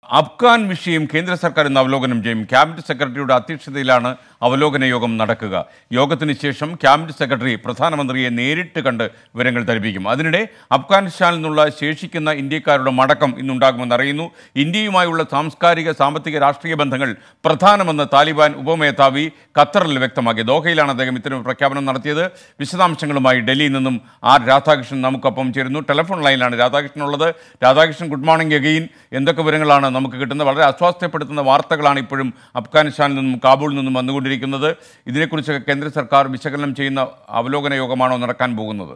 അഫ്ഗാൻ വിഷയം കേന്ദ്ര സർക്കാർ ഇന്ന് അവലോകനം ചെയ്യും ക്യാബിനറ്റ് സെക്രട്ടറിയുടെ അധ്യക്ഷതയിലാണ് അവലോകന യോഗം നടക്കുക യോഗത്തിന് ശേഷം ക്യാബിനറ്റ് സെക്രട്ടറി പ്രധാനമന്ത്രിയെ നേരിട്ട് കണ്ട് വിവരങ്ങൾ ധരിപ്പിക്കും അതിനിടെ അഫ്ഗാനിസ്ഥാനിൽ നിന്നുള്ള ശേഷിക്കുന്ന ഇന്ത്യക്കാരുടെ മടക്കം ഇന്നുണ്ടാകുമെന്ന് അറിയുന്നു ഇന്ത്യയുമായുള്ള സാംസ്കാരിക സാമ്പത്തിക രാഷ്ട്രീയ ബന്ധങ്ങൾ പ്രധാനമെന്ന് താലിബാൻ ഉപമേധാവി ഖത്തറിൽ വ്യക്തമാക്കി ദോഹയിലാണ് അദ്ദേഹം ഇത്തരം പ്രഖ്യാപനം നടത്തിയത് വിശദാംശങ്ങളുമായി ഡൽഹിയിൽ നിന്നും ആർ രാധാകൃഷ്ണൻ നമുക്കൊപ്പം ചേരുന്നു ടെലിഫോൺ ലൈനിലാണ് രാധാകൃഷ്ണൻ ഉള്ളത് രാധാകൃഷ്ണൻ ഗുഡ് മോർണിംഗ് അഗെയിൻ എന്തൊക്കെ വിവരങ്ങളാണ് നമുക്ക് കിട്ടുന്നത് വളരെ അസ്വാസ്ഥ്യപ്പെടുത്തുന്ന വാർത്തകളാണ് ഇപ്പോഴും അഫ്ഗാനിസ്ഥാനിൽ നിന്നും കാബൂളിൽ നിന്നും വന്നുകൊണ്ടിരിക്കുന്നത് ഇതിനെക്കുറിച്ചൊക്കെ കേന്ദ്ര സർക്കാർ വിശകലനം ചെയ്യുന്ന അവലോകന യോഗമാണോ നടക്കാൻ പോകുന്നത്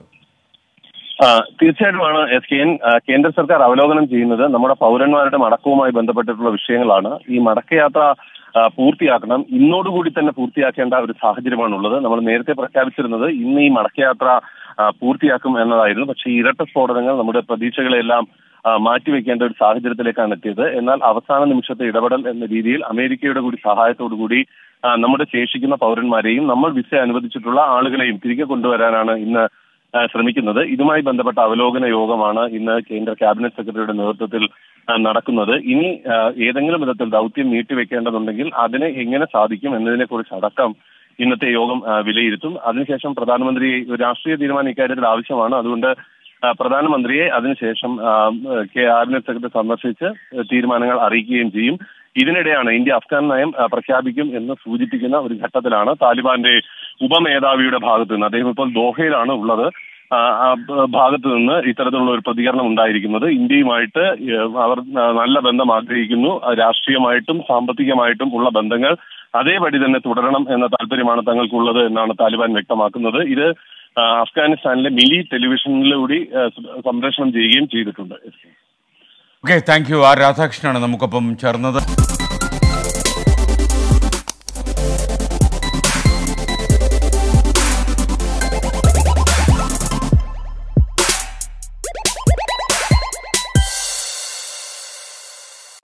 ആ, തീർച്ചയായിട്ടുമാണ് എസ് കെ എൻ ആ, കേന്ദ്ര സർക്കാർ അവലോകനം ചെയ്യുന്നത് നമ്മുടെ പൗരന്മാരുടെ മടക്കവുമായി ബന്ധപ്പെട്ടിട്ടുള്ള വിഷയങ്ങളാണ് ഈ മടക്കയാത്ര ആ, പൂർത്തിയാക്കണം ഇന്നോടുകൂടി തന്നെ പൂർത്തിയാക്കേണ്ട ഒരു സാഹചര്യമാണുള്ളത് നമ്മൾ നേരത്തെ പ്രഖ്യാപിച്ചിരുന്നത് ഇന്ന് ഈ മടക്കയാത്ര ആ, പൂർത്തിയാക്കും എന്നതായിരുന്നു പക്ഷേ ഈ ഇരട്ട സ്ഫോടനങ്ങൾ നമ്മുടെ പ്രതീക്ഷകളെല്ലാം ആ, മാറ്റിവെക്കേണ്ട ഒരു സാഹചര്യത്തിലേക്കാണ് എത്തിയത് എന്നാൽ അവസാന നിമിഷത്തെ ഇടപെടൽ എന്ന രീതിയിൽ അമേരിക്കയുടെ കൂടി സഹായത്തോടു കൂടി ആ, നമ്മുടെ ശേഷിക്കുന്ന പൗരന്മാരെയും നമ്മൾ വിസ അനുവദിച്ചിട്ടുള്ള ആളുകളെയും തിരികെ കൊണ്ടുവരാനാണ് ഇന്ന് ആ, ശ്രമിക്കുന്നത് ഇതുമായി ബന്ധപ്പെട്ട അവലോകന യോഗമാണ് ഇന്ന് കേന്ദ്ര ക്യാബിനറ്റ് സെക്രട്ടറിയുടെ നേതൃത്വത്തിൽ ആ, നടക്കുന്നത് ഇനി ആ, ഏതെങ്കിലും വിധത്തിൽ ദൗത്യം നീട്ടിവെക്കേണ്ടതുണ്ടെങ്കിൽ അതിനെ എങ്ങനെ സാധിക്കും എന്നതിനെ കുറിച്ച് അടക്കം ഇന്നത്തെ യോഗം ആ, വിലയിരുത്തും അതിനുശേഷം പ്രധാനമന്ത്രി ഒരു രാഷ്ട്രീയ തീരുമാനം ഇക്കാര്യത്തിൽ ആവശ്യമാണ് അതുകൊണ്ട് ആ, പ്രധാനമന്ത്രിയെ അതിനുശേഷം ആ, ക്യാബിനറ്റ് സെക്രട്ടറി സന്ദർശിച്ച് തീരുമാനങ്ങൾ അറിയിക്കുകയും ചെയ്യും ഇതിനിടെയാണ് ഇന്ത്യ അഫ്ഗാൻ നയം ആ, പ്രഖ്യാപിക്കും എന്ന് സൂചിപ്പിക്കുന്ന ഒരു ഘട്ടത്തിലാണ് താലിബാന്റെ ഉപമേധാവിയുടെ ഭാഗത്ത് നിന്ന് അദ്ദേഹം ഇപ്പോൾ ദോഹയിലാണ് ഉള്ളത് ആ, ആ ബ- ഭാഗത്ത് നിന്ന് ഇത്തരത്തിലുള്ള ഒരു പ്രതികരണം ഉണ്ടായിരിക്കുന്നത് ഇന്ത്യയുമായിട്ട് ഏഹ്, അവർ ആ, നല്ല ബന്ധം ആഗ്രഹിക്കുന്നു ആ, രാഷ്ട്രീയമായിട്ടും സാമ്പത്തികമായിട്ടും ഉള്ള ബന്ധങ്ങൾ അതേപടി തന്നെ തുടരണം എന്ന താല്പര്യമാണ് തങ്ങൾക്കുള്ളത് എന്നാണ് താലിബാൻ വ്യക്തമാക്കുന്നത് ഇത് ആ, അഫ്ഗാനിസ്ഥാനിലെ മിലി ടെലിവിഷനിലൂടെ ആ, സംപ്രേഷണം ചെയ്യുകയും ചെയ്തിട്ടുണ്ട് ഓക്കെ താങ്ക് യു ആർ രാധാകൃഷ്ണനാണ് നമുക്കൊപ്പം ചേർന്നത്